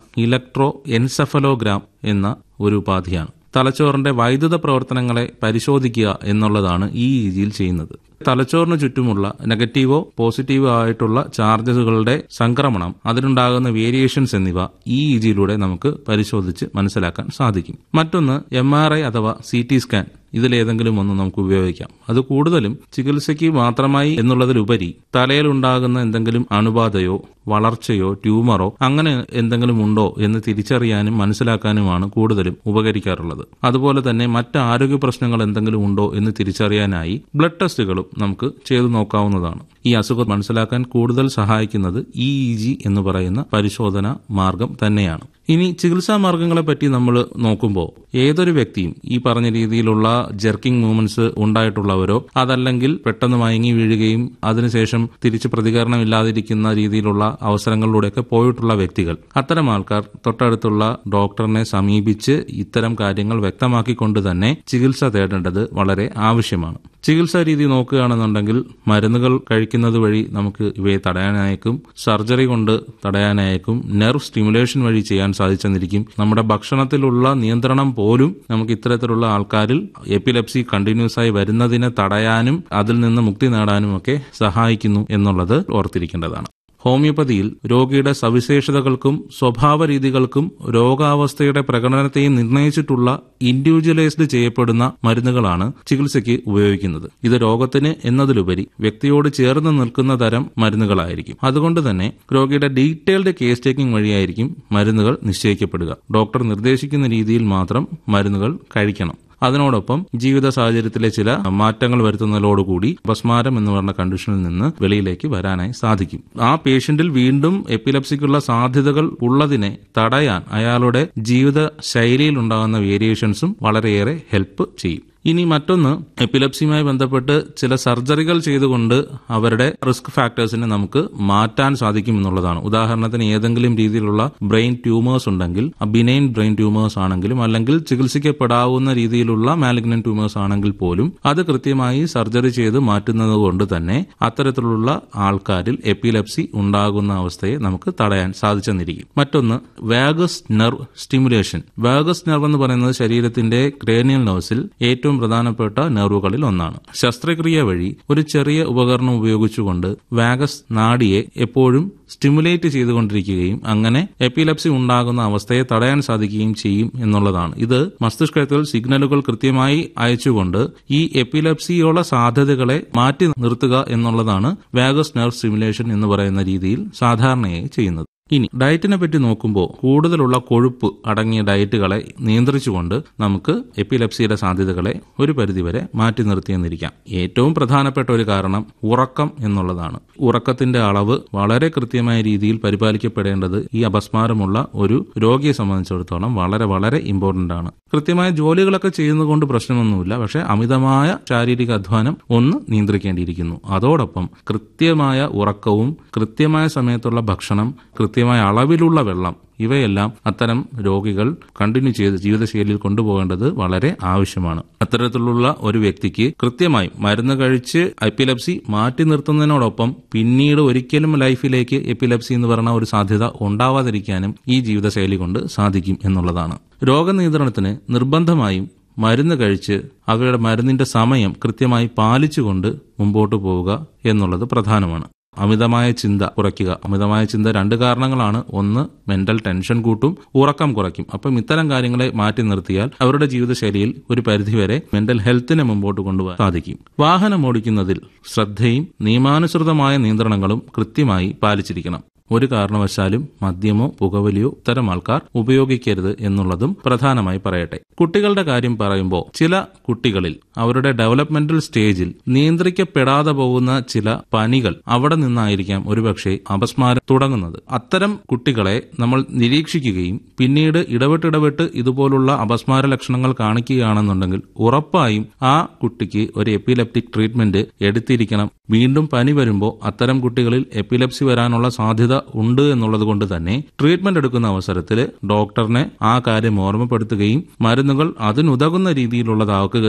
electro encephalogram എന്ന ഒരു ഉപാധിയാണ് തലച്ചോറിന്റെ വൈദ്യുത പ്രവർത്തനങ്ങളെ പരിശോധിക്കുക എന്നുള്ളതാണ് ഈ രീതിയിൽ ചെയ്യുന്നത് തലച്ചോറിന് ചുറ്റുമുള്ള നെഗറ്റീവോ പോസിറ്റീവോ ആയിട്ടുള്ള ചാർജസുകളുടെ സംക്രമണം അതിനുണ്ടാകുന്ന വേരിയേഷൻസ് എന്നിവ ഈ ഇജിയിലൂടെ നമുക്ക് പരിശോധിച്ച് മനസ്സിലാക്കാൻ സാധിക്കും മറ്റൊന്ന് എം അഥവാ സി ടി സ്കാൻ ഇതിലേതെങ്കിലും ഒന്ന് നമുക്ക് ഉപയോഗിക്കാം അത് കൂടുതലും ചികിത്സയ്ക്ക് മാത്രമായി എന്നുള്ളതിലുപരി തലയിലുണ്ടാകുന്ന എന്തെങ്കിലും അണുബാധയോ വളർച്ചയോ ട്യൂമറോ അങ്ങനെ എന്തെങ്കിലും ഉണ്ടോ എന്ന് തിരിച്ചറിയാനും മനസ്സിലാക്കാനുമാണ് കൂടുതലും ഉപകരിക്കാറുള്ളത് അതുപോലെ തന്നെ മറ്റ് ആരോഗ്യ പ്രശ്നങ്ങൾ എന്തെങ്കിലും ഉണ്ടോ എന്ന് തിരിച്ചറിയാനായി ബ്ലഡ് ടെസ്റ്റുകളും നമുക്ക് ചെയ്തു നോക്കാവുന്നതാണ് ഈ അസുഖം മനസ്സിലാക്കാൻ കൂടുതൽ സഹായിക്കുന്നത് ഇ ഇ ജി എന്ന് പറയുന്ന പരിശോധന മാർഗം തന്നെയാണ് ഇനി ചികിത്സാ മാർഗങ്ങളെ പറ്റി നമ്മൾ നോക്കുമ്പോൾ ഏതൊരു വ്യക്തിയും ഈ പറഞ്ഞ രീതിയിലുള്ള ജെർക്കിംഗ് മൂവ്മെന്റ്സ് ഉണ്ടായിട്ടുള്ളവരോ അതല്ലെങ്കിൽ പെട്ടെന്ന് മയങ്ങി വീഴുകയും അതിനുശേഷം തിരിച്ച് പ്രതികരണമില്ലാതിരിക്കുന്ന രീതിയിലുള്ള അവസരങ്ങളിലൂടെയൊക്കെ പോയിട്ടുള്ള വ്യക്തികൾ അത്തരം ആൾക്കാർ തൊട്ടടുത്തുള്ള ഡോക്ടറിനെ സമീപിച്ച് ഇത്തരം കാര്യങ്ങൾ വ്യക്തമാക്കിക്കൊണ്ട് തന്നെ ചികിത്സ തേടേണ്ടത് വളരെ ആവശ്യമാണ് ചികിത്സാ രീതി നോക്കുകയാണെന്നുണ്ടെങ്കിൽ മരുന്നുകൾ കഴിക്കുന്നത് വഴി നമുക്ക് ഇവയെ തടയാനായേക്കും സർജറി കൊണ്ട് തടയാനായേക്കും നെർവ് സ്റ്റിമുലേഷൻ വഴി ചെയ്യാൻ സാധിച്ചെന്നിരിക്കും നമ്മുടെ ഭക്ഷണത്തിലുള്ള നിയന്ത്രണം പോലും നമുക്ക് ഇത്തരത്തിലുള്ള ആൾക്കാരിൽ എപ്പിലെപ്സി കണ്ടിന്യൂസ് ആയി വരുന്നതിനെ തടയാനും അതിൽ നിന്ന് മുക്തി നേടാനും ഒക്കെ സഹായിക്കുന്നു എന്നുള്ളത് ഓർത്തിരിക്കേണ്ടതാണ് ഹോമിയോപ്പതിയിൽ രോഗിയുടെ സവിശേഷതകൾക്കും സ്വഭാവ രീതികൾക്കും രോഗാവസ്ഥയുടെ പ്രകടനത്തെയും നിർണയിച്ചിട്ടുള്ള ഇൻഡിവിജ്വലൈസ്ഡ് ചെയ്യപ്പെടുന്ന മരുന്നുകളാണ് ചികിത്സയ്ക്ക് ഉപയോഗിക്കുന്നത് ഇത് രോഗത്തിന് എന്നതിലുപരി വ്യക്തിയോട് ചേർന്ന് നിൽക്കുന്ന തരം മരുന്നുകളായിരിക്കും അതുകൊണ്ട് തന്നെ രോഗിയുടെ ഡീറ്റെയിൽഡ് കേസ് ടേക്കിംഗ് വഴിയായിരിക്കും മരുന്നുകൾ നിശ്ചയിക്കപ്പെടുക ഡോക്ടർ നിർദ്ദേശിക്കുന്ന രീതിയിൽ മാത്രം മരുന്നുകൾ കഴിക്കണം അതിനോടൊപ്പം ജീവിത സാഹചര്യത്തിലെ ചില മാറ്റങ്ങൾ വരുത്തുന്നതോടുകൂടി അപസ്മാരം എന്ന് പറഞ്ഞ കണ്ടീഷനിൽ നിന്ന് വെളിയിലേക്ക് വരാനായി സാധിക്കും ആ പേഷ്യന്റിൽ വീണ്ടും എപ്പിലപ്സിക്കുള്ള സാധ്യതകൾ ഉള്ളതിനെ തടയാൻ അയാളുടെ ജീവിത ശൈലിയിൽ ഉണ്ടാകുന്ന വേരിയേഷൻസും വളരെയേറെ ഹെൽപ്പ് ചെയ്യും ഇനി മറ്റൊന്ന് എപ്പിലപ്സിയുമായി ബന്ധപ്പെട്ട് ചില സർജറികൾ ചെയ്തുകൊണ്ട് അവരുടെ റിസ്ക് ഫാക്ടേഴ്സിനെ നമുക്ക് മാറ്റാൻ സാധിക്കും എന്നുള്ളതാണ് ഉദാഹരണത്തിന് ഏതെങ്കിലും രീതിയിലുള്ള ബ്രെയിൻ ട്യൂമേഴ്സ് ഉണ്ടെങ്കിൽ ബിനൈൻ ബ്രെയിൻ ട്യൂമേഴ്സ് ആണെങ്കിലും അല്ലെങ്കിൽ ചികിത്സിക്കപ്പെടാവുന്ന രീതിയിലുള്ള മാലിഗ്നൻ ട്യൂമേഴ്സ് ആണെങ്കിൽ പോലും അത് കൃത്യമായി സർജറി ചെയ്ത് മാറ്റുന്നത് കൊണ്ട് തന്നെ അത്തരത്തിലുള്ള ആൾക്കാരിൽ എപ്പിലപ്സി ഉണ്ടാകുന്ന അവസ്ഥയെ നമുക്ക് തടയാൻ സാധിച്ചെന്നിരിക്കും മറ്റൊന്ന് vagus nerve stimulation vagus nerve എന്ന് പറയുന്നത് ശരീരത്തിന്റെ ക്രേനിയൽ നെർവ്സിൽ ഏറ്റവും ഏറ്റവും പ്രധാനപ്പെട്ട നെർവുകളിൽ ഒന്നാണ് ശസ്ത്രക്രിയ വഴി ഒരു ചെറിയ ഉപകരണം ഉപയോഗിച്ചുകൊണ്ട് വാഗസ് നാഡിയെ എപ്പോഴും സ്റ്റിമുലേറ്റ് ചെയ്തുകൊണ്ടിരിക്കുകയും അങ്ങനെ എപ്പിലപ്സി ഉണ്ടാകുന്ന അവസ്ഥയെ തടയാൻ സാധിക്കുകയും ചെയ്യും എന്നുള്ളതാണ് ഇത് മസ്തിഷ്കത്തിൽ സിഗ്നലുകൾ കൃത്യമായി അയച്ചുകൊണ്ട് ഈ എപ്പിലപ്സിയുള്ള സാധ്യതകളെ മാറ്റി നിർത്തുക എന്നുള്ളതാണ് വാഗസ് നെർവ് സ്റ്റിമുലേഷൻ എന്ന് പറയുന്ന രീതിയിൽ സാധാരണയായി ചെയ്യുന്നത് ഇനി ഡയറ്റിനെ പറ്റി നോക്കുമ്പോൾ കൂടുതലുള്ള കൊഴുപ്പ് അടങ്ങിയ ഡയറ്റുകളെ നിയന്ത്രിച്ചുകൊണ്ട് നമുക്ക് എപ്പിലെപ്സിയുടെ സാധ്യതകളെ ഒരു പരിധിവരെ മാറ്റി നിർത്തിയെന്നിരിക്കാം ഏറ്റവും പ്രധാനപ്പെട്ട ഒരു കാരണം ഉറക്കം എന്നുള്ളതാണ് ഉറക്കത്തിന്റെ അളവ് വളരെ കൃത്യമായ രീതിയിൽ പരിപാലിക്കപ്പെടേണ്ടത് ഈ അപസ്മാരമുള്ള ഒരു രോഗിയെ സംബന്ധിച്ചിടത്തോളം വളരെ വളരെ ഇമ്പോർട്ടന്റ് ആണ് കൃത്യമായ ജോലികളൊക്കെ ചെയ്യുന്നതുകൊണ്ട് പ്രശ്നമൊന്നുമില്ല പക്ഷേ അമിതമായ ശാരീരിക അധ്വാനം ഒന്ന് നിയന്ത്രിക്കേണ്ടിയിരിക്കുന്നു അതോടൊപ്പം കൃത്യമായ ഉറക്കവും കൃത്യമായ സമയത്തുള്ള ഭക്ഷണം കൃത്യമായ അളവിലുള്ള വെള്ളം ഇവയെല്ലാം അത്തരം രോഗികൾ കണ്ടിന്യൂ ചെയ്ത് ജീവിതശൈലിയിൽ കൊണ്ടുപോകേണ്ടത് വളരെ ആവശ്യമാണ് അത്തരത്തിലുള്ള ഒരു വ്യക്തിക്ക് കൃത്യമായി മരുന്ന് കഴിച്ച് എപ്പിലപ്സി മാറ്റി നിർത്തുന്നതിനോടൊപ്പം പിന്നീട് ഒരിക്കലും ലൈഫിലേക്ക് എപ്പിലപ്സി എന്ന് പറയുന്ന ഒരു സാധ്യത ഉണ്ടാവാതിരിക്കാനും ഈ ജീവിതശൈലി കൊണ്ട് സാധിക്കും എന്നുള്ളതാണ് രോഗനിയന്ത്രണത്തിന് നിർബന്ധമായും മരുന്ന് കഴിച്ച് അവയുടെ മരുന്നിന്റെ സമയം കൃത്യമായി പാലിച്ചുകൊണ്ട് മുമ്പോട്ട് പോവുക എന്നുള്ളത് പ്രധാനമാണ് അമിതമായ ചിന്ത കുറയ്ക്കുക അമിതമായ ചിന്ത രണ്ട് കാരണങ്ങളാണ് ഒന്ന് മെന്റൽ ടെൻഷൻ കൂട്ടും ഉറക്കം കുറയ്ക്കും അപ്പം ഇത്തരം കാര്യങ്ങളെ മാറ്റി നിർത്തിയാൽ അവരുടെ ജീവിതശൈലിയിൽ ഒരു പരിധിവരെ മെന്റൽ ഹെൽത്തിനെ മുമ്പോട്ട് കൊണ്ടുപോകാൻ സാധിക്കും വാഹനം ഓടിക്കുന്നതിൽ ശ്രദ്ധയും നിയമാനുസൃതമായ നിയന്ത്രണങ്ങളും കൃത്യമായി പാലിച്ചിരിക്കണം ഒരു കാരണവശാലും മദ്യമോ പുകവലിയോ ഇത്തരം ആൾക്കാർ ഉപയോഗിക്കരുത് എന്നുള്ളതും പ്രധാനമായി പറയട്ടെ കുട്ടികളുടെ കാര്യം പറയുമ്പോൾ ചില കുട്ടികളിൽ അവരുടെ ഡെവലപ്മെന്റൽ സ്റ്റേജിൽ നിയന്ത്രിക്കപ്പെടാതെ പോകുന്ന ചില പനികൾ അവിടെ നിന്നായിരിക്കാം ഒരുപക്ഷെ അപസ്മാരം തുടങ്ങുന്നത് അത്തരം കുട്ടികളെ നമ്മൾ നിരീക്ഷിക്കുകയും പിന്നീട് ഇടവിട്ടിടവിട്ട് ഇതുപോലുള്ള അപസ്മാര ലക്ഷണങ്ങൾ കാണിക്കുകയാണെന്നുണ്ടെങ്കിൽ ഉറപ്പായും ആ കുട്ടിക്ക് ഒരു എപ്പിലെപ്റ്റിക് ട്രീറ്റ്മെന്റ് എടുത്തിരിക്കണം വീണ്ടും പനി വരുമ്പോൾ അത്തരം കുട്ടികളിൽ എപ്പിലെപ്സി വരാനുള്ള സാധ്യത ഉണ്ട് എന്നുള്ളത് കൊണ്ട് തന്നെ ട്രീറ്റ്മെന്റ് എടുക്കുന്ന അവസരത്തിൽ ഡോക്ടറിനെ ആ കാര്യം ഓർമ്മപ്പെടുത്തുകയും മരുന്നുകൾ അതിനുതകുന്ന രീതിയിലുള്ളതാക്കുകയും ചെയ്യേണ്ട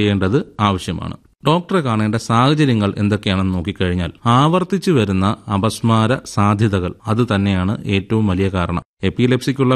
ചെയ്യേണ്ടത് ആവശ്യമാണ് ഡോക്ടറെ കാണേണ്ട സാഹചര്യങ്ങൾ എന്തൊക്കെയാണെന്ന് നോക്കിക്കഴിഞ്ഞാൽ ആവർത്തിച്ചു വരുന്ന അപസ്മാര സാധ്യതകൾ അത് തന്നെയാണ് ഏറ്റവും വലിയ കാരണം എപ്പിലെപ്സിക്കുള്ള